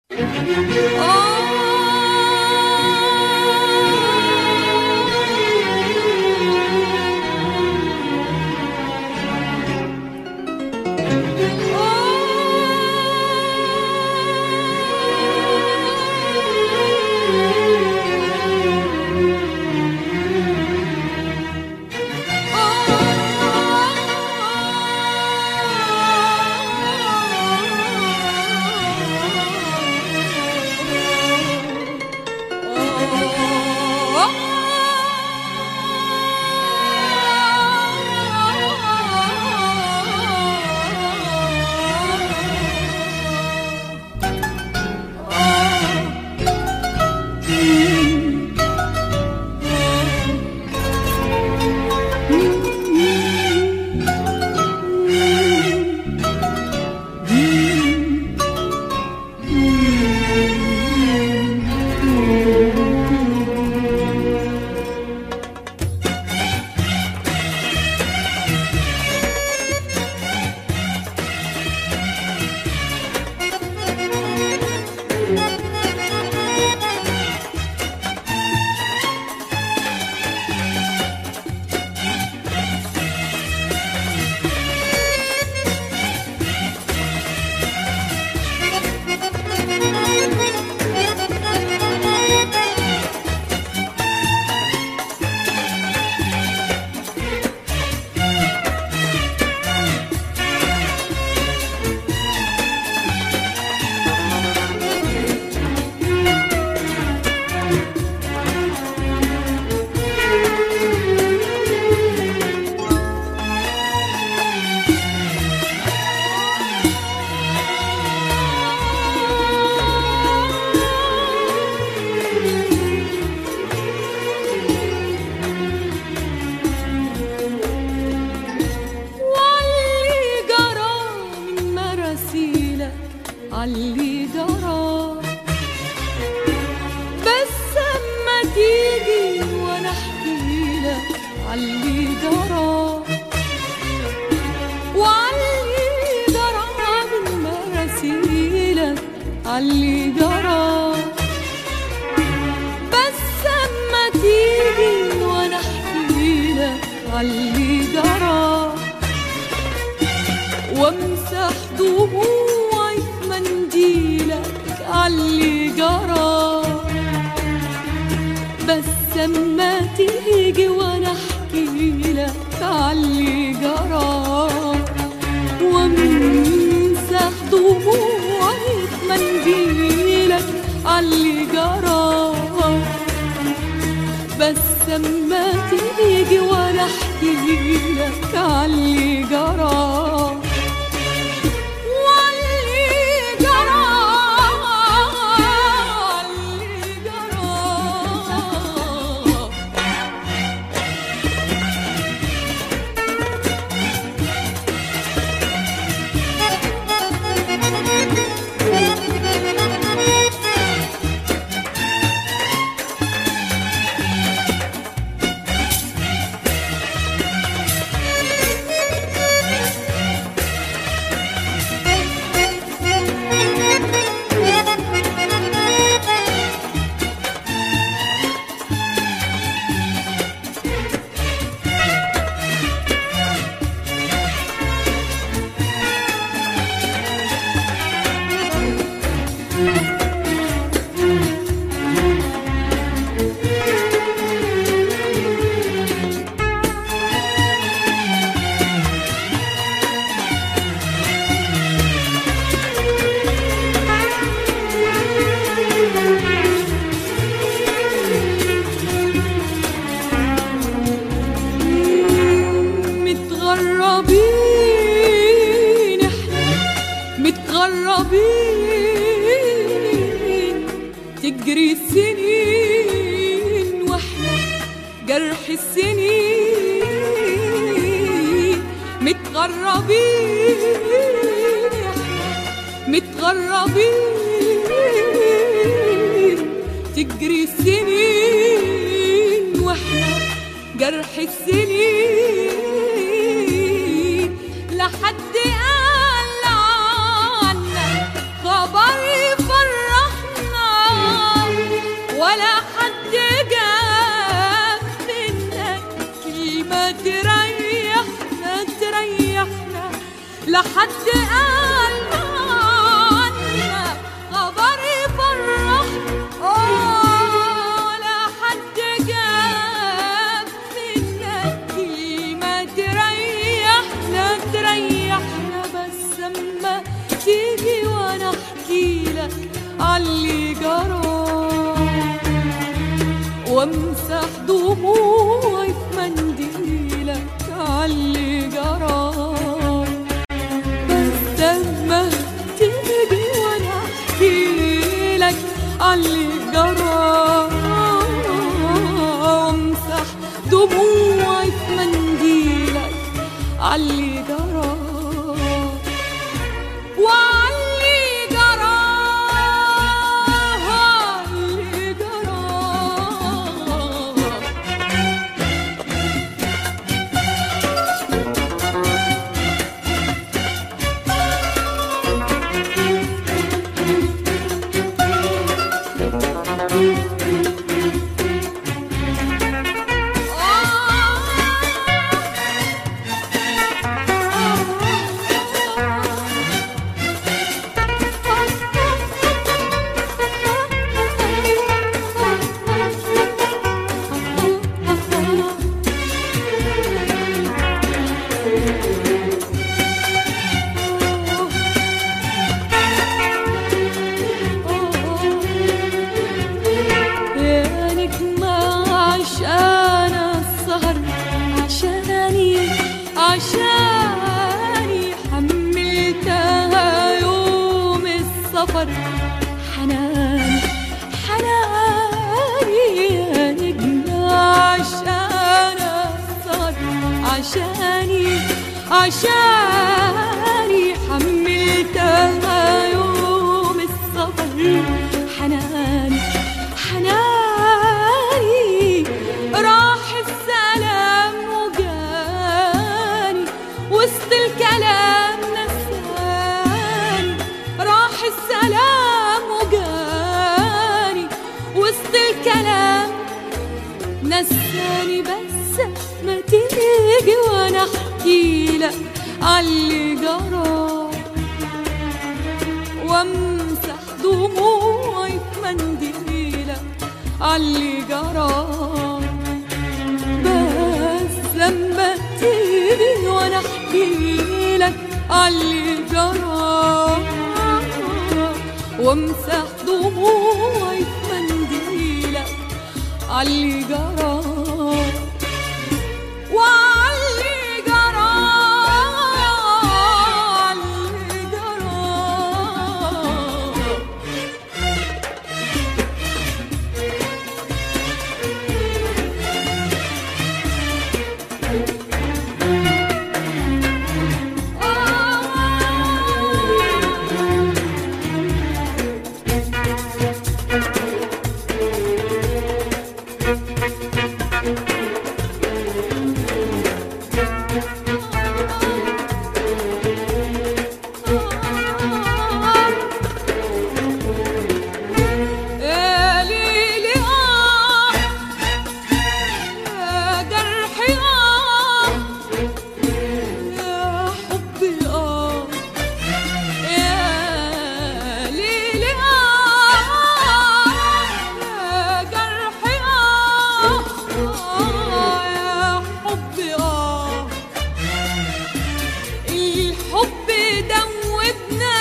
عاللي جرى بس اما تيجي وانا احكي لك عاللي جرى وعاللي جرى من مراسيلك عاللي جرى بس اما تيجي وانا احكي لك عاللي جرى وامسح دموعي في منديلك عاللي جرى بس اما تيجي وانا احكي لك عاللي جرى وامسح دموعي في منديلك عاللي جرى بس اما تيجي وانا احكي لك عاللي جرى واللي جرى واللي جرى متغربين احنا متغربين تجري السنين واحنا جرح السنين متغربين احنا متغربين تجري السنين واحنا جرح السنين لحد قال عنا خبر يفرحنا لحد قال عنك خبر يفرح آه لحد جاب منك كلمة تريحنا تريحنا بس اما تيجي وانا احكي لك عاللي جرى وامسح دموعي في منديلك عاللي جرى بس لما تيجي وانا احكي لك عاللي جرى وامسح دموعي في منديلك عاللي جرى وعلي جرى علي جرى يا نجمة عشان السهر عشاني عشاني حملتها يوم السفر حناني حناني يا نجمة عشان السهر عشاني عشاني حملتها يوم السفر حناني حناني راح السلام وجاني وسط الكلام نساني راح السلام وجاني وسط الكلام نساني بس ما تيجي وانا احكي لك عاللي جرى وامسح دموعي في منديلك عاللي جرى بس لما تيجي وانا احكي لك عاللي جرى وامسح دموعي في منديلك عاللي جرى وعلي جرى علي جرى يا ليلي آه يا جرحي آه يا حبي آه يا ليلي آه يا جرحي آه آه يا حبي آه الحب دوبنا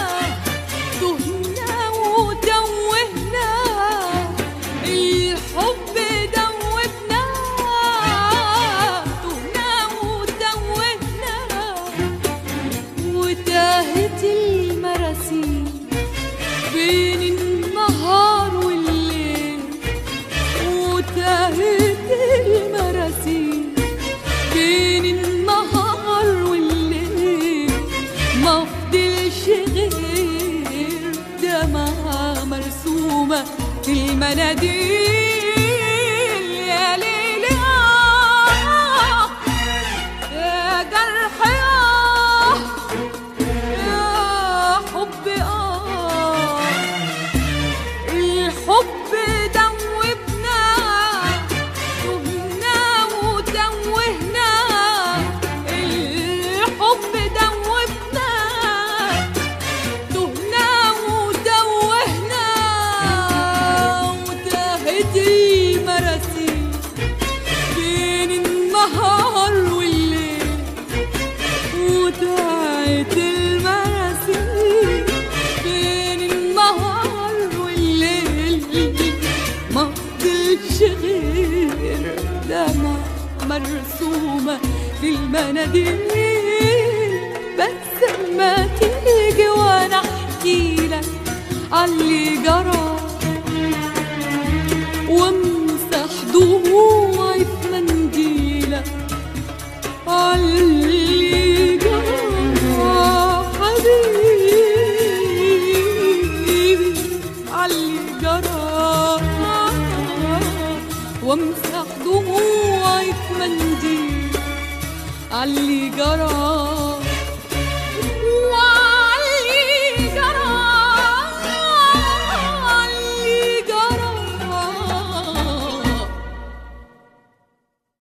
تهنا وتوهنا الحب دوبنا تهنا وتوهنا وتاهت المراسيل بين النهار والليل وتاهت المراسيل بين النهار والليل ما فضلش غير دمعة مرسومة في المناديل يا ليل آه يا جرح آه يا حب آه الحب دوبنا تهنا وتوهنا الحب دوبنا مكتومة في المناديل بس اما تيجي وانا احكي لك عاللي جرى وامسح دموعي في منديلك عاللي جرى حبيبي عاللي جرى وامسح دموعي في منديل عاللي جرى